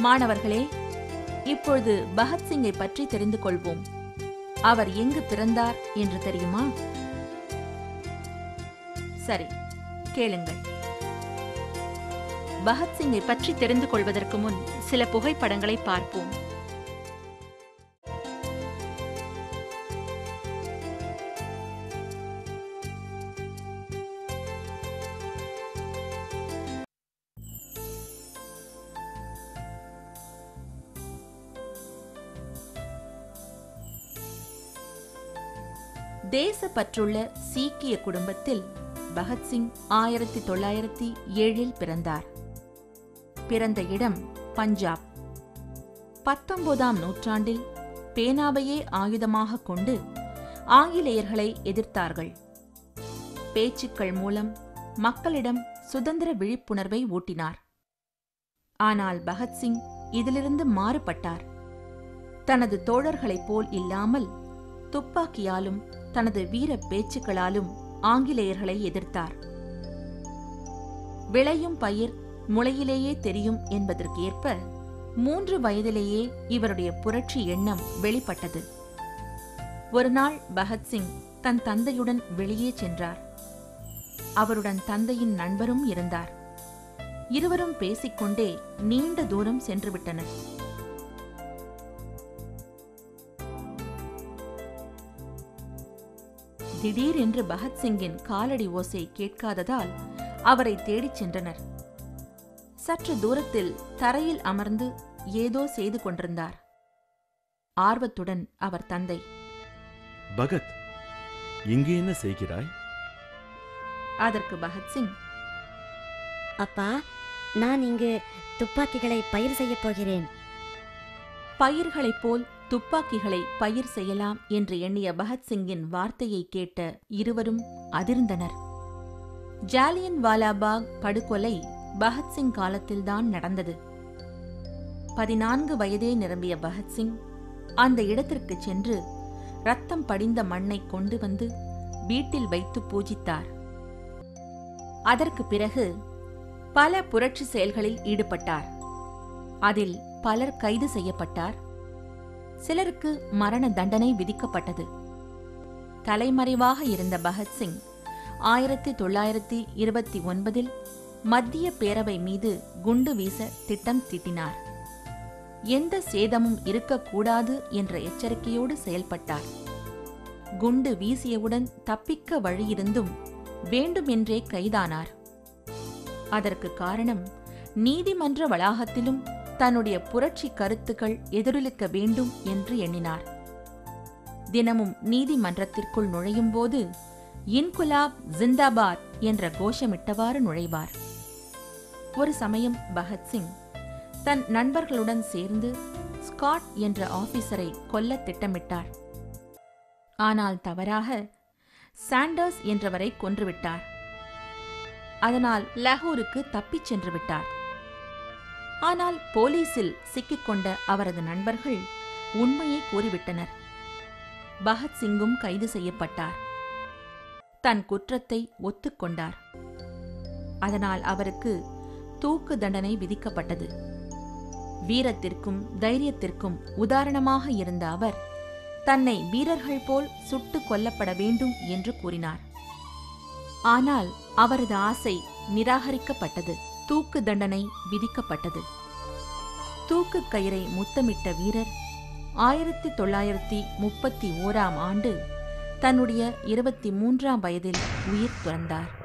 மாணவர்களே இப்பொழுது பகத்சிங்கை பற்றி தெரிந்து கொள்வோம் அவர் எங்கு பிறந்தார் என்று தெரியுமா சரி கேளுங்கள் பகத்சிங்கை பற்றி தெரிந்து கொள்வதற்கு முன் சில புகைப்படங்களை பார்ப்போம் தேசப்பற்றுள்ள சீக்கிய குடும்பத்தில் பகத்சிங் ஆயிரத்தி தொள்ளாயிரத்தி ஏழில் பிறந்தார் பிறந்த இடம் பஞ்சாப் பத்தொன்பதாம் நூற்றாண்டில் பேனாவையே ஆயுதமாக கொண்டு ஆங்கிலேயர்களை எதிர்த்தார்கள் பேச்சுக்கள் மூலம் மக்களிடம் சுதந்திர விழிப்புணர்வை ஊட்டினார் ஆனால் பகத்சிங் இதிலிருந்து மாறுபட்டார் தனது தோழர்களைப் போல் இல்லாமல் துப்பாக்கியாலும் தனது வீர பேச்சுக்களாலும் ஆங்கிலேயர்களை எதிர்த்தார் விளையும் பயிர் முளையிலேயே தெரியும் என்பதற்கேற்ப மூன்று வயதிலேயே இவருடைய புரட்சி எண்ணம் வெளிப்பட்டது ஒருநாள் பகத்சிங் தன் தந்தையுடன் வெளியே சென்றார் அவருடன் தந்தையின் நண்பரும் இருந்தார் இருவரும் பேசிக்கொண்டே நீண்ட தூரம் சென்றுவிட்டனர் திடீரென்று பகத்சிங்கின் காலடி ஓசை கேட்காததால் அவரை தேடிச் சென்றனர் சற்று தூரத்தில் தரையில் அமர்ந்து ஏதோ செய்து கொண்டிருந்தார் ஆர்வத்துடன் அவர் தந்தை பகத் இங்கே என்ன செய்கிறாய் அதற்கு பகத்சிங் அப்பா நான் இங்கு துப்பாக்கிகளை பயிர் செய்யப் போகிறேன் பயிர்களைப் போல் துப்பாக்கிகளை பயிர் செய்யலாம் என்று எண்ணிய பகத்சிங்கின் வார்த்தையை கேட்ட இருவரும் அதிர்ந்தனர் ஜாலியன் வாலாபாக் படுகொலை பகத்சிங் காலத்தில்தான் நடந்தது பதினான்கு வயதே நிரம்பிய பகத்சிங் அந்த இடத்திற்கு சென்று ரத்தம் படிந்த மண்ணை கொண்டு வந்து வீட்டில் வைத்து பூஜித்தார் அதற்கு பிறகு பல புரட்சி செயல்களில் ஈடுபட்டார் அதில் பலர் கைது செய்யப்பட்டார் சிலருக்கு மரண தண்டனை விதிக்கப்பட்டது தலைமறைவாக இருந்த பகத்சிங் ஆயிரத்தி தொள்ளாயிரத்தி இருபத்தி ஒன்பதில் மத்திய பேரவை மீது குண்டு வீச திட்டம் தீட்டினார் எந்த சேதமும் இருக்கக்கூடாது என்ற எச்சரிக்கையோடு செயல்பட்டார் குண்டு வீசியவுடன் தப்பிக்க வழியிருந்தும் வேண்டுமென்றே கைதானார் அதற்கு காரணம் நீதிமன்ற வளாகத்திலும் தன்னுடைய புரட்சி கருத்துக்கள் எதிரொலிக்க வேண்டும் என்று எண்ணினார் தினமும் நீதிமன்றத்திற்குள் நுழையும்போது இன்குலாப் ஜிந்தாபாத் என்ற கோஷமிட்டவாறு நுழைவார் ஒரு சமயம் பகத்சிங் தன் நண்பர்களுடன் சேர்ந்து ஸ்காட் என்ற ஆபீசரை கொல்ல திட்டமிட்டார் ஆனால் தவறாக சாண்டர்ஸ் என்றவரை கொன்றுவிட்டார் அதனால் லாகூருக்கு தப்பிச் சென்று விட்டார் ஆனால் போலீசில் சிக்கிக்கொண்ட அவரது நண்பர்கள் உண்மையை கூறிவிட்டனர் பகத்சிங்கும் கைது செய்யப்பட்டார் தன் குற்றத்தை ஒத்துக்கொண்டார் அதனால் அவருக்கு தூக்கு தண்டனை விதிக்கப்பட்டது வீரத்திற்கும் தைரியத்திற்கும் உதாரணமாக இருந்த அவர் தன்னை வீரர்கள் போல் சுட்டுக் கொல்லப்பட வேண்டும் என்று கூறினார் ஆனால் அவரது ஆசை நிராகரிக்கப்பட்டது தூக்கு தண்டனை விதிக்கப்பட்டது தூக்கு கயிறை முத்தமிட்ட வீரர் ஆயிரத்தி தொள்ளாயிரத்தி முப்பத்தி ஓராம் ஆண்டு தன்னுடைய இருபத்தி மூன்றாம் வயதில் உயிர் துறந்தார்